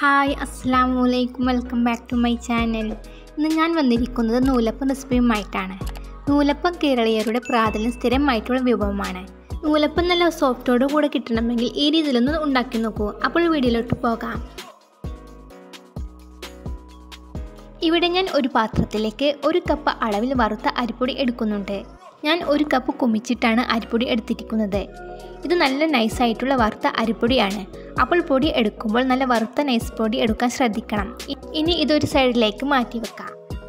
hi അസ്സാം വലൈക്കും welcome back to my channel ഇന്ന് ഞാൻ വന്നിരിക്കുന്നത് നൂലപ്പം റെസിപ്പിയുമായിട്ടാണ് നൂലപ്പം കേരളീയരുടെ പ്രാധാന്യം സ്ഥിരമായിട്ടുള്ള വിഭവമാണ് നൂലപ്പം നല്ല സോഫ്റ്റോട് കൂടെ കിട്ടണമെങ്കിൽ ഈ രീതിയിലൊന്ന് ഉണ്ടാക്കി നോക്കൂ അപ്പോൾ വീഡിയോയിലോട്ട് പോകാം ഇവിടെ ഞാൻ ഒരു പാത്രത്തിലേക്ക് ഒരു കപ്പ് അളവിൽ വറുത്ത അരിപ്പൊടി എടുക്കുന്നുണ്ട് ഞാൻ ഒരു കപ്പ് കുമിച്ചിട്ടാണ് അരിപ്പൊടി എടുത്തിരിക്കുന്നത് ഇത് നല്ല നൈസായിട്ടുള്ള വറുത്ത അരിപ്പൊടിയാണ് അപ്പോൾ പൊടി എടുക്കുമ്പോൾ നല്ല വറുത്ത നൈസ് പൊടി എടുക്കാൻ ശ്രദ്ധിക്കണം ഇ- ഇനി ഇതൊരു സൈഡിലേക്ക് മാറ്റി വെക്കാം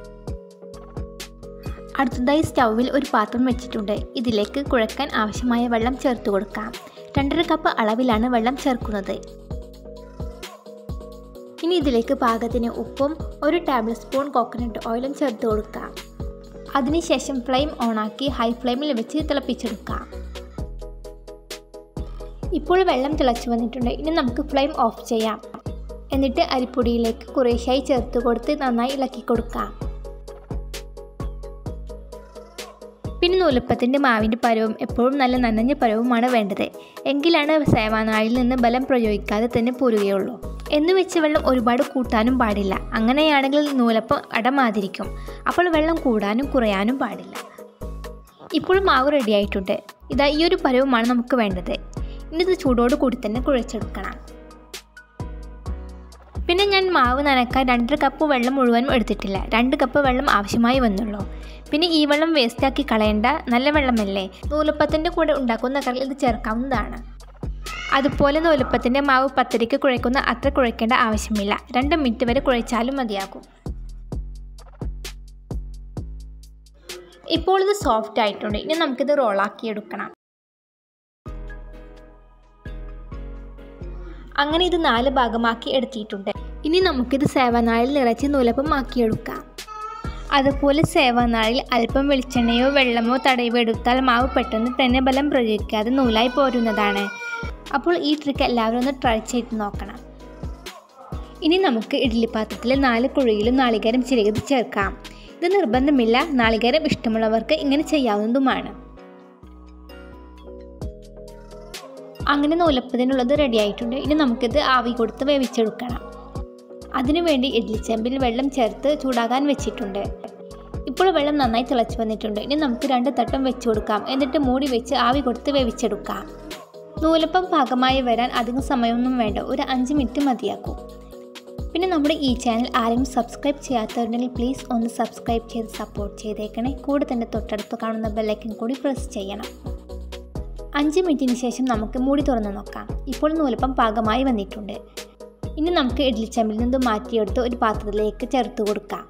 അടുത്തതായി സ്റ്റൗവിൽ ഒരു പാത്രം വെച്ചിട്ടുണ്ട് ഇതിലേക്ക് കുഴക്കാൻ ആവശ്യമായ വെള്ളം ചേർത്ത് കൊടുക്കാം രണ്ടര കപ്പ് അളവിലാണ് വെള്ളം ചേർക്കുന്നത് ഇനി ഇതിലേക്ക് പാകത്തിന് ഉപ്പും ഒരു ടേബിൾ സ്പൂൺ കോക്കനട്ട് ഓയിലും ചേർത്ത് കൊടുക്കാം അതിനുശേഷം ഫ്ലെയിം ഓണാക്കി ഹൈ ഫ്ലെയിമിൽ വെച്ച് തിളപ്പിച്ചെടുക്കാം ഇപ്പോൾ വെള്ളം തിളച്ചു വന്നിട്ടുണ്ട് ഇനി നമുക്ക് ഫ്ലെയിം ഓഫ് ചെയ്യാം എന്നിട്ട് അരിപ്പൊടിയിലേക്ക് കുറേശ്ശായി ചേർത്ത് കൊടുത്ത് നന്നായി ഇളക്കി കൊടുക്കാം പിന്നെ നൂലപ്പത്തിൻ്റെ മാവിൻ്റെ പരവും എപ്പോഴും നല്ല നനഞ്ഞ പരവുമാണ് വേണ്ടത് എങ്കിലാണ് സേവാനാഴിൽ നിന്ന് ബലം പ്രയോഗിക്കാതെ തന്നെ പോരുകയുള്ളൂ എന്ന് വെച്ച് വെള്ളം ഒരുപാട് കൂട്ടാനും പാടില്ല അങ്ങനെയാണെങ്കിൽ നൂലപ്പം അടമാതിരിക്കും അപ്പോൾ വെള്ളം കൂടാനും കുറയാനും പാടില്ല ഇപ്പോൾ മാവ് റെഡി ആയിട്ടുണ്ട് ഇതാ ഈ ഒരു പരവുമാണ് നമുക്ക് വേണ്ടത് ഇനി ഇത് ചൂടോട് കൂടി തന്നെ കുഴച്ചെടുക്കണം പിന്നെ ഞാൻ മാവ് നനക്കാൻ രണ്ടര കപ്പ് വെള്ളം മുഴുവനും എടുത്തിട്ടില്ല രണ്ട് കപ്പ് വെള്ളം ആവശ്യമായി വന്നുള്ളൂ പിന്നെ ഈ വെള്ളം വേസ്റ്റാക്കി കളയേണ്ട നല്ല വെള്ളമല്ലേ നൂലപ്പത്തിൻ്റെ കൂടെ ഉണ്ടാക്കുന്ന കറിയിൽ ഇത് ചേർക്കാവുന്നതാണ് അതുപോലെ നൂലപ്പത്തിൻ്റെ മാവ് പത്തരിക്ക് കുഴക്കുന്ന അത്ര കുഴക്കേണ്ട ആവശ്യമില്ല രണ്ട് മിനിറ്റ് വരെ കുഴച്ചാലും മതിയാകും ഇപ്പോൾ ഇത് സോഫ്റ്റ് ആയിട്ടുണ്ട് ഇനി നമുക്കിത് റോളാക്കി എടുക്കണം അങ്ങനെ ഇത് നാല് ഭാഗമാക്കി എടുത്തിട്ടുണ്ട് ഇനി നമുക്കിത് സേവനാഴിൽ നിറച്ച് നൂലപ്പം ആക്കിയെടുക്കാം അതുപോലെ സേവനാഴിൽ അല്പം വെളിച്ചെണ്ണയോ വെള്ളമോ തടവോ എടുത്താൽ മാവ് പെട്ടെന്ന് തന്നെ ബലം പ്രയോഗിക്കാതെ നൂലായി പോരുന്നതാണ് അപ്പോൾ ഈ ട്രിക്ക് എല്ലാവരും ഒന്ന് ട്രൈ ചെയ്ത് നോക്കണം ഇനി നമുക്ക് ഇഡ്ഡലി പാത്രത്തിൽ നാല് കുഴിയിലും നാളികേരം ചിരകിത് ചേർക്കാം ഇത് നിർബന്ധമില്ല നാളികേരം ഇഷ്ടമുള്ളവർക്ക് ഇങ്ങനെ ചെയ്യാവുന്നതുമാണ് അങ്ങനെ നൂലപ്പത്തിനുള്ളത് റെഡി ആയിട്ടുണ്ട് ഇനി നമുക്കിത് ആവി കൊടുത്ത് വേവിച്ചെടുക്കണം അതിനുവേണ്ടി ഇഡ്ലിച്ചെമ്പിൽ വെള്ളം ചേർത്ത് ചൂടാകാൻ വെച്ചിട്ടുണ്ട് ഇപ്പോൾ വെള്ളം നന്നായി തിളച്ച് വന്നിട്ടുണ്ട് ഇനി നമുക്ക് രണ്ട് തട്ടം വെച്ച് കൊടുക്കാം എന്നിട്ട് മൂടി വെച്ച് ആവി കൊടുത്ത് വേവിച്ചെടുക്കാം നൂലപ്പം പാകമായി വരാൻ അധികം സമയമൊന്നും വേണ്ട ഒരു അഞ്ച് മിനിറ്റ് മതിയാക്കും പിന്നെ നമ്മുടെ ഈ ചാനൽ ആരെങ്കിലും സബ്സ്ക്രൈബ് ചെയ്യാത്തവരുണ്ടെങ്കിൽ പ്ലീസ് ഒന്ന് സബ്സ്ക്രൈബ് ചെയ്ത് സപ്പോർട്ട് ചെയ്തേക്കണേ കൂടെ തന്നെ തൊട്ടടുത്ത് കാണുന്ന ബെല്ലൈക്കൻ കൂടി പ്രസ് ചെയ്യണം അഞ്ച് മിനിറ്റിന് ശേഷം നമുക്ക് മൂടി തുറന്ന് നോക്കാം ഇപ്പോൾ നൂലപ്പം പാകമായി വന്നിട്ടുണ്ട് ഇനി നമുക്ക് ഇഡ്ലിച്ചമ്പിൽ നിന്ന് മാറ്റിയെടുത്ത് ഒരു പാത്രത്തിലേക്ക് ചേർത്ത് കൊടുക്കാം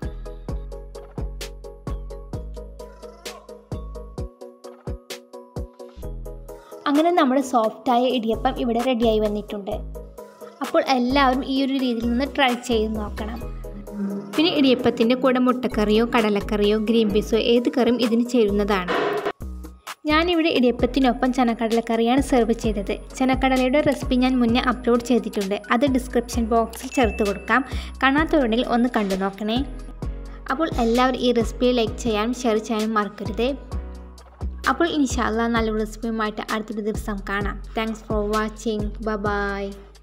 അങ്ങനെ നമ്മുടെ സോഫ്റ്റായ ഇടിയപ്പം ഇവിടെ റെഡിയായി വന്നിട്ടുണ്ട് അപ്പോൾ എല്ലാവരും ഈ ഒരു രീതിയിൽ നിന്ന് ട്രൈ ചെയ്ത് നോക്കണം പിന്നെ ഇടിയപ്പത്തിൻ്റെ കൂടെ മുട്ടക്കറിയോ കടലക്കറിയോ ഗ്രീൻ പീസോ ഏത് കറിയും ഇതിന് ചേരുന്നതാണ് ഞാനിവിടെ ഇടിയപ്പത്തിനൊപ്പം ചനക്കടലക്കറിയാണ് സെർവ് ചെയ്തത് ചനക്കടലയുടെ റെസിപ്പി ഞാൻ മുന്നേ അപ്ലോഡ് ചെയ്തിട്ടുണ്ട് അത് ഡിസ്ക്രിപ്ഷൻ ബോക്സിൽ ചേർത്ത് കൊടുക്കാം കാണാത്തവരുണ്ടെങ്കിൽ ഒന്ന് കണ്ടു നോക്കണേ അപ്പോൾ എല്ലാവരും ഈ റെസിപ്പി ലൈക്ക് ചെയ്യാനും ഷെയർ ചെയ്യാനും മറക്കരുത് അപ്പോൾ ഇൻഷാല്ല നല്ലൊരു റെസിപ്പിയുമായിട്ട് അടുത്തൊരു ദിവസം കാണാം താങ്ക്സ് ഫോർ വാച്ചിങ് ബ ബൈ